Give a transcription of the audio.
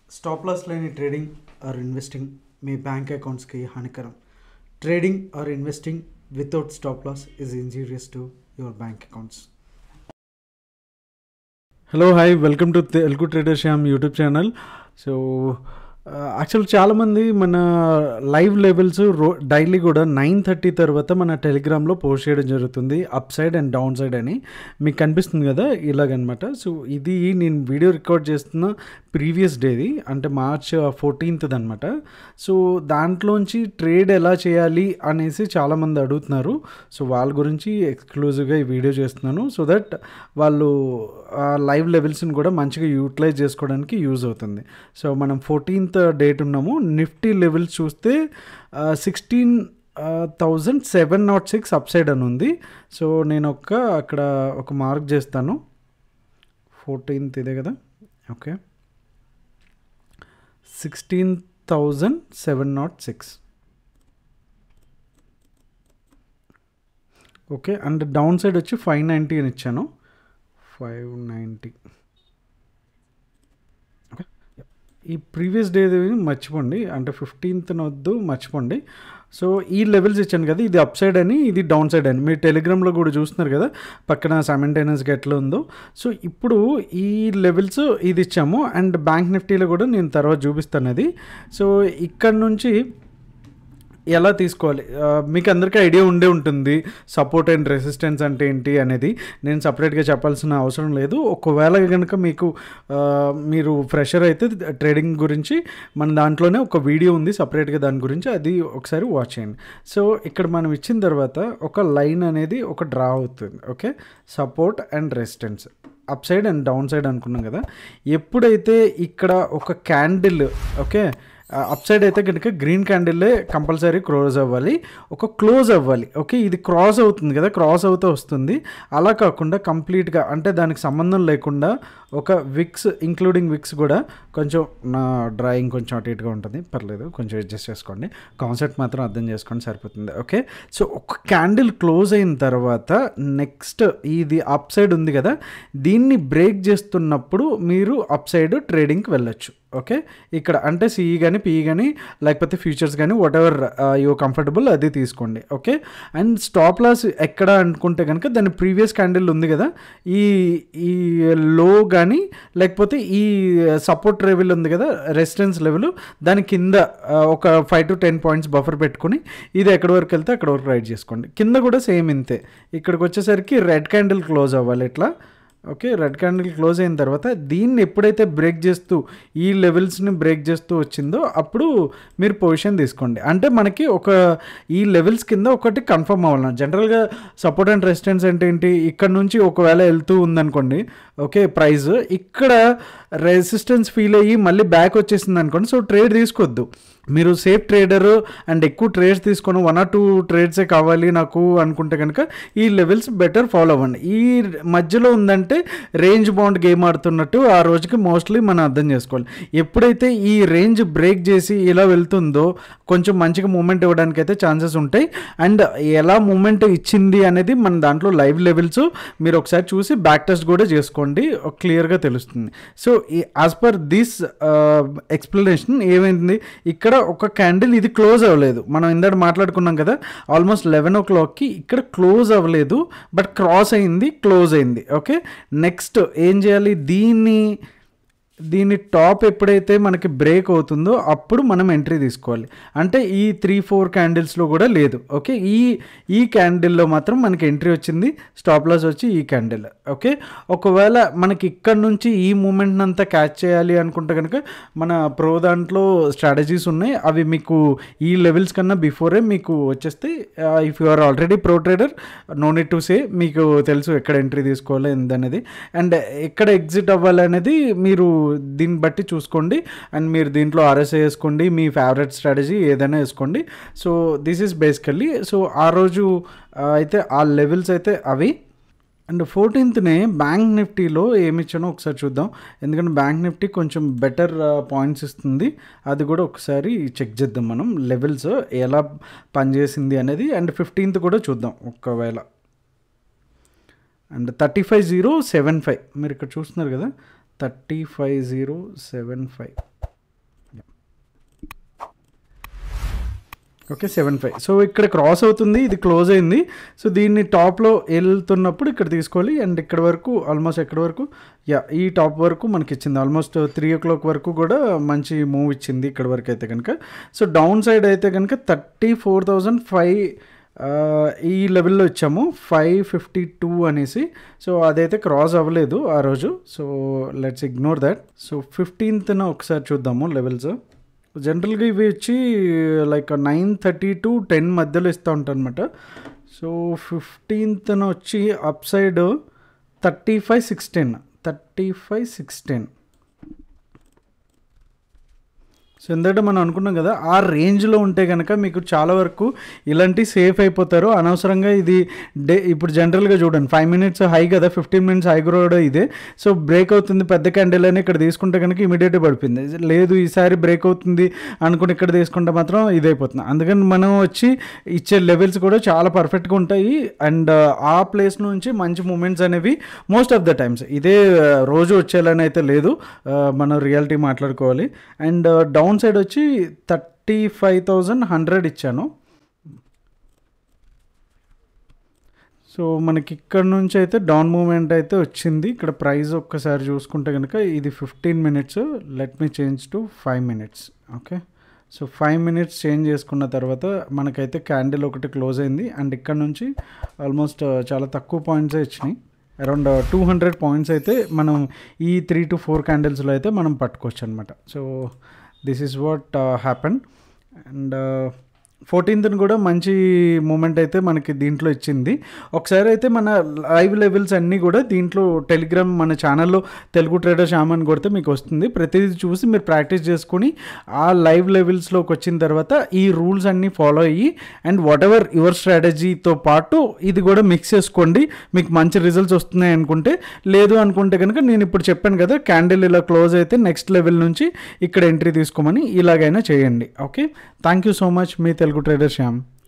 stop loss లేని trading or investing మీ bank అకౌంట్స్కి హానికరం trading or investing without stop loss is injurious to your bank accounts hello hi welcome to Telugu trader Shyam YouTube channel so actual చాలామంది మన live levels రో daily కూడా nine thirty తర్వాత మన టెలిగ్రామ్లో పోస్ట్ చేయడం జరుగుతుంది up side and down side అని మీకు కనిపిస్తుంది కదా ఇలాగనమాట సో ఇది నేను వీడియో రికార్డ్ చేస్తున్న ప్రీవియస్ డేది అంటే మార్చ్ ఫోర్టీన్త్ అనమాట సో దాంట్లోంచి ట్రేడ్ ఎలా చేయాలి అనేసి చాలామంది అడుగుతున్నారు సో వాళ్ళ గురించి ఎక్స్క్లూజివ్గా ఈ వీడియో చేస్తున్నాను సో దట్ వాళ్ళు లైవ్ లెవెల్స్ని కూడా మంచిగా యూటిలైజ్ చేసుకోవడానికి యూజ్ అవుతుంది సో మనం ఫోర్టీన్త్ డేట్ ఉన్నాము నిఫ్టీ లెవెల్స్ చూస్తే sixteen thousand seven naught six up side అని ఉంది సో నేను ఒక అక్కడ ఒక మార్క్ చేస్తాను ఫోర్టీన్త్ ఇదే కదా okay sixteen thousand seven naught six okay and down side వచ్చి ఫైవ్ నైంటీ అని ఇచ్చాను ఫైవ్ నైంటీ ఓకే ఈ ప్రీవియస్ డే మర్చిపోండి అంటే ఫిఫ్టీన్త్ వద్దు మర్చిపోండి సో ఈ లెవెల్స్ ఇచ్చాను కదా ఇది అప్ సైడ్ అని ఇది డౌన్ సైడ్ అని మీరు టెలిగ్రామ్లో కూడా చూస్తున్నారు కదా పక్కన సైమెంటైనస్గా ఎట్లా ఉందో సో ఇప్పుడు ఈ లెవెల్స్ ఇది ఇచ్చాము అండ్ బ్యాంక్ నిఫ్టీలో కూడా నేను తర్వాత చూపిస్తాను అది సో ఇక్కడ నుంచి ఎలా తీసుకోవాలి మీకు అందరికీ ఐడియా ఉండే ఉంటుంది సపోర్ట్ అండ్ రెసిస్టెన్స్ అంటే ఏంటి అనేది నేను సపరేట్గా చెప్పాల్సిన అవసరం లేదు ఒకవేళ కనుక మీకు మీరు ఫ్రెషర్ అయితే ట్రేడింగ్ గురించి మన దాంట్లోనే ఒక వీడియో ఉంది సపరేట్గా దాని గురించి అది ఒకసారి వాచ్ చేయండి సో ఇక్కడ మనం ఇచ్చిన తర్వాత ఒక లైన్ అనేది ఒక డ్రా అవుతుంది okay support and resistance up side and down side అనుకున్నాం కదా ఎప్పుడైతే ఇక్కడ ఒక క్యాండిల్ ఓకే అప్ సైడ్ అయితే కనుక గ్రీన్ క్యాండిల్లే కంపల్సరీ క్లోజ్ అవ్వాలి ఒక క్లోజ్ అవ్వాలి ఓకే ఇది క్రాస్ అవుతుంది కదా క్రాస్ అవుతూ వస్తుంది అలా కాకుండా కంప్లీట్గా అంటే దానికి సంబంధం లేకుండా ఒక విక్స్ ఇంక్లూడింగ్ విక్స్ కూడా కొంచెం నా డ్రాయింగ్ కొంచెం అటు ఇటుగా ఉంటుంది పర్లేదు కొంచెం అడ్జస్ట్ చేసుకోండి కాన్సెప్ట్ మాత్రం అర్థం చేసుకోండి సరిపోతుంది ఓకే సో ఒక క్యాండిల్ క్లోజ్ అయిన తర్వాత నెక్స్ట్ ఇది అప్ సైడ్ ఉంది కదా దీన్ని బ్రేక్ చేస్తున్నప్పుడు మీరు అప్ సైడ్ ట్రేడింగ్కి వెళ్ళొచ్చు ఓకే ఇక్కడ అంటే సిఈ కానీ పిఈ కానీ లేకపోతే ఫ్యూచర్స్ కానీ వాట్ ఎవర్ యూ కంఫర్టబుల్ అది తీసుకోండి ఓకే అండ్ స్టాప్ లాస్ ఎక్కడ అనుకుంటే కనుక దాని ప్రీవియస్ క్యాండిల్ ఉంది కదా ఈ ఈ లో కానీ లేకపోతే ఈ సపోర్ట్ లెవెల్ ఉంది కదా రెసిడెన్స్ లెవెల్ దాని కింద ఒక five to ten points buffer పెట్టుకుని ఇది ఎక్కడి వరకు వెళ్తే అక్కడ వరకు రైడ్ చేసుకోండి కింద కూడా సేమ్ ఇంతే ఇక్కడికి వచ్చేసరికి రెడ్ క్యాండిల్ క్లోజ్ అవ్వాలి ఇట్లా ఓకే రెడ్ క్యాండిల్ క్లోజ్ అయిన తర్వాత దీన్ని ఎప్పుడైతే బ్రేక్ చేస్తూ ఈ లెవెల్స్ని బ్రేక్ చేస్తూ వచ్చిందో అప్పుడు మీరు పొజిషన్ తీసుకోండి అంటే మనకి ఒక ఈ లెవెల్స్ కింద ఒకటి కన్ఫర్మ్ అవ్వాలి జనరల్గా సపోర్ట్ అండ్ రెసిస్టెన్స్ అంటే ఏంటి ఇక్కడ నుంచి ఒకవేళ వెళ్తూ ఉందనుకోండి ఓకే ప్రైస్ ఇక్కడ రెసిస్టెన్స్ ఫీల్ అయ్యి మళ్ళీ బ్యాక్ వచ్చేసింది అనుకోండి సో ట్రేడ్ తీసుకోవద్దు మీరు సేఫ్ ట్రేడర్ అండ్ ఎక్కువ ట్రేడ్స్ తీసుకొని వన్ ఆర్ టూ ట్రేడ్సే కావాలి నాకు అనుకుంటే కనుక ఈ లెవెల్స్ బెటర్ ఫాలో అవ్వండి ఈ మధ్యలో ఉందంటే రేంజ్ బౌండ్ గేమ్ ఆడుతున్నట్టు ఆ రోజుకి మోస్ట్లీ మనం అర్థం చేసుకోవాలి ఎప్పుడైతే ఈ రేంజ్ బ్రేక్ చేసి ఇలా వెళ్తుందో కొంచెం మంచిగా మూమెంట్ ఇవ్వడానికి అయితే ఛాన్సెస్ ఉంటాయి అండ్ ఎలా మూమెంట్ ఇచ్చింది అనేది మన దాంట్లో లైవ్ లెవెల్స్ మీరు ఒకసారి చూసి బ్యాక్ టెస్ట్ కూడా చేసుకోండి క్లియర్గా తెలుస్తుంది so as per this explanation ఏమైంది ఇక్కడ ఒక క్యాండిల్ ఇది క్లోజ్ అవ్వలేదు మనం ఇందాక మాట్లాడుకున్నాం కదా ఆల్మోస్ట్ లెవెన్ ఓ క్లాక్కి ఇక్కడ క్లోజ్ అవ్వలేదు బట్ క్రాస్ అయింది క్లోజ్ అయింది ఓకే నెక్స్ట్ ఏం చేయాలి దీన్ని దీని టాప్ ఎప్పుడైతే మనకి బ్రేక్ అవుతుందో అప్పుడు మనం ఎంట్రీ తీసుకోవాలి అంటే ఈ త్రీ ఫోర్ క్యాండిల్స్లో కూడా లేదు ఓకే ఈ ఈ క్యాండిల్లో మాత్రం మనకి ఎంట్రీ వచ్చింది స్టాప్ లాస్ వచ్చి ఈ క్యాండిల్ ఓకే ఒకవేళ మనకి ఇక్కడ నుంచి ఈ మూమెంట్ అంతా క్యాచ్ చేయాలి అనుకుంటే కనుక మన ప్రో దాంట్లో స్ట్రాటజీస్ ఉన్నాయి అవి మీకు ఈ లెవెల్స్ కన్నా బిఫోరే మీకు వచ్చేస్తే if you are already pro trader no need to say మీకు తెలుసు ఎక్కడ ఎంట్రీ తీసుకోవాలి ఏందనేది అండ్ ఎక్కడ ఎగ్జిట్ అవ్వాలి అనేది మీరు దీన్ని బట్టి చూసుకోండి అండ్ మీరు దీంట్లో ఆర్ఎస్ఐ వేసుకోండి మీ ఫేవరెట్ స్ట్రాటజీ ఏదైనా వేసుకోండి so this is basically so ఆ రోజు అయితే ఆ లెవెల్స్ అయితే అవి అండ్ ఫోర్టీన్త్నే బ్యాంక్ నిఫ్టీలో ఏమి ఇచ్చానో ఒకసారి చూద్దాం ఎందుకంటే బ్యాంక్ నిఫ్టీ కొంచెం బెటర్ పాయింట్స్ ఇస్తుంది అది కూడా ఒకసారి చెక్ చేద్దాం మనం లెవెల్స్ ఎలా పనిచేసింది అనేది అండ్ ఫిఫ్టీన్త్ కూడా చూద్దాం ఒకవేళ and thirty five zero seven five మీరు ఇక్కడ చూస్తున్నారు కదా thirty five zero seven five okay seven five so ఇక్కడ క్రాస్ అవుతుంది ఇది క్లోజ్ అయింది సో దీన్ని టాప్లో వెళ్తున్నప్పుడు ఇక్కడ తీసుకోవాలి అండ్ ఇక్కడ వరకు ఆల్మోస్ట్ ఎక్కడ వరకు యా ఈ టాప్ వరకు మనకి ఇచ్చింది ఆల్మోస్ట్ త్రీ ఓ క్లాక్ వరకు కూడా మంచి మూవ్ ఇచ్చింది ఇక్కడ వరకు అయితే కనుక సో డౌన్ సైడ్ అయితే కనుక థర్టీ ఫోర్ థౌజండ్ ఫైవ్ ఈ లెవెల్లో ఇచ్చాము ఫైవ్ ఫిఫ్టీ టూ అనేసి సో అదైతే క్రాస్ అవ్వలేదు ఆ రోజు so let's ignore that so ఫిఫ్టీన్త్న ఒకసారి చూద్దాము లెవెల్స్ జనరల్గా ఇవి వచ్చి like nine thirty to ten మధ్యలో ఇస్తూ ఉంటాను అనమాట సో ఫిఫ్టీన్త్న వచ్చి up side thirty five sixteen thirty five sixteen so ఎందుకంటే మనం అనుకున్నాం కదా ఆ రేంజ్లో ఉంటే కనుక మీకు చాలా వరకు ఇలాంటి సేఫ్ అయిపోతారు అనవసరంగా ఇది డే ఇప్పుడు జనరల్గా చూడండి ఫైవ్ మినిట్స్ హై కదా ఫిఫ్టీన్ మినిట్స్ హై కూడా ఇదే సో బ్రేక్ అవుతుంది పెద్ద క్యాండిల్ అని ఇక్కడ తీసుకుంటే కనుక ఇమీడియట్గా పడిపోయింది లేదు ఈసారి బ్రేక్ అవుతుంది అనుకుని ఇక్కడ తీసుకుంటే మాత్రం ఇదైపోతుంది అందుకని మనం వచ్చి ఇచ్చే లెవెల్స్ కూడా చాలా పర్ఫెక్ట్గా ఉంటాయి అండ్ ఆ ప్లేస్ నుంచి మంచి మూమెంట్స్ అనేవి మోస్ట్ ఆఫ్ ద టైమ్స్ ఇదే ఆ, రోజు వచ్చేలాని అయితే లేదు ఆ, మనం రియాలిటీ మాట్లాడుకోవాలి అండ్ డౌన్ సైడ్ వచ్చి థర్టీ ఫైవ్ థౌజండ్ హండ్రెడ్ ఇచ్చాను సో మనకి ఇక్కడ నుంచి అయితే డౌన్ మూమెంట్ అయితే వచ్చింది ఇక్కడ ప్రైస్ ఒక్కసారి చూసుకుంటే కనుక ఇది fifteen minutes let me change to five minutes okay so five minutes change చేసుకున్న తర్వాత మనకైతే క్యాండిల్ ఒకటి క్లోజ్ అయింది అండ్ ఇక్కడ నుంచి ఆల్మోస్ట్ చాలా తక్కువ పాయింట్స్ ఇచ్చినాయి అరౌండ్ టూ హండ్రెడ్ పాయింట్స్ అయితే మనం ఈ త్రీ టు ఫోర్ క్యాండిల్స్లో అయితే మనం పట్టుకోవచ్చు అనమాట so this is what happen and ఫోర్టీన్త్ని కూడా మంచి మూమెంట్ అయితే మనకి దీంట్లో ఇచ్చింది ఒకసారి అయితే మన లైవ్ లెవెల్స్ అన్నీ కూడా దీంట్లో టెలిగ్రామ్ మన ఛానల్లో తెలుగు ట్రేడర్ శ్యామ్ అని కొడితే మీకు వస్తుంది ప్రతిదీ చూసి మీరు ప్రాక్టీస్ చేసుకొని ఆ లైవ్ లెవెల్స్లోకి వచ్చిన తర్వాత ఈ రూల్స్ అన్నీ ఫాలో అయ్యి అండ్ వాట్ ఎవర్ యువర్ స్ట్రాటజీతో పాటు ఇది కూడా మిక్స్ చేసుకోండి మీకు మంచి రిజల్ట్స్ వస్తున్నాయి అనుకుంటే లేదు అనుకుంటే కనుక నేను ఇప్పుడు చెప్పాను కదా క్యాండిల్ ఇలా క్లోజ్ అయితే నెక్స్ట్ లెవెల్ నుంచి ఇక్కడ ఎంట్రీ తీసుకోమని ఇలాగైనా చేయండి okay thank you so much మీ తెలుగు ట్రేడర్ శ్యామ్